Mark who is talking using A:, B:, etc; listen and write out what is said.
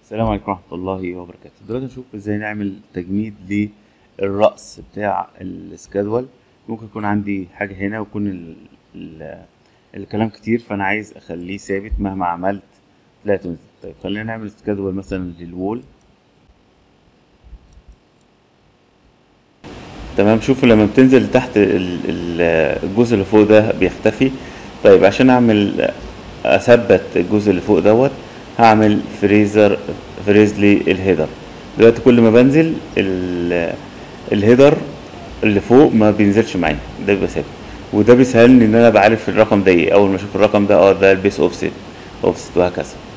A: السلام عليكم ورحمة الله وبركاته دلوقتي نشوف ازاي نعمل تجميد للرأس بتاع السكادول ممكن يكون عندي حاجة هنا ويكون ال... ال... الكلام كتير فأنا عايز أخليه ثابت مهما عملت لا تنزل طيب خلينا نعمل سكادول مثلا للوول تمام شوفوا لما بتنزل لتحت ال- ال- الجزء اللي فوق ده بيختفي طيب عشان اعمل اثبت الجزء اللي فوق دوت هعمل فريزر فريز لي الهيدر دلوقتي كل ما بنزل ال- الهيدر اللي فوق ما بينزلش معايا ده بيبقى ثابت وده بيسهلني ان انا بعرف الرقم ده ايه اول ما اشوف الرقم ده اه ده البيس اوفست اوفست وهكذا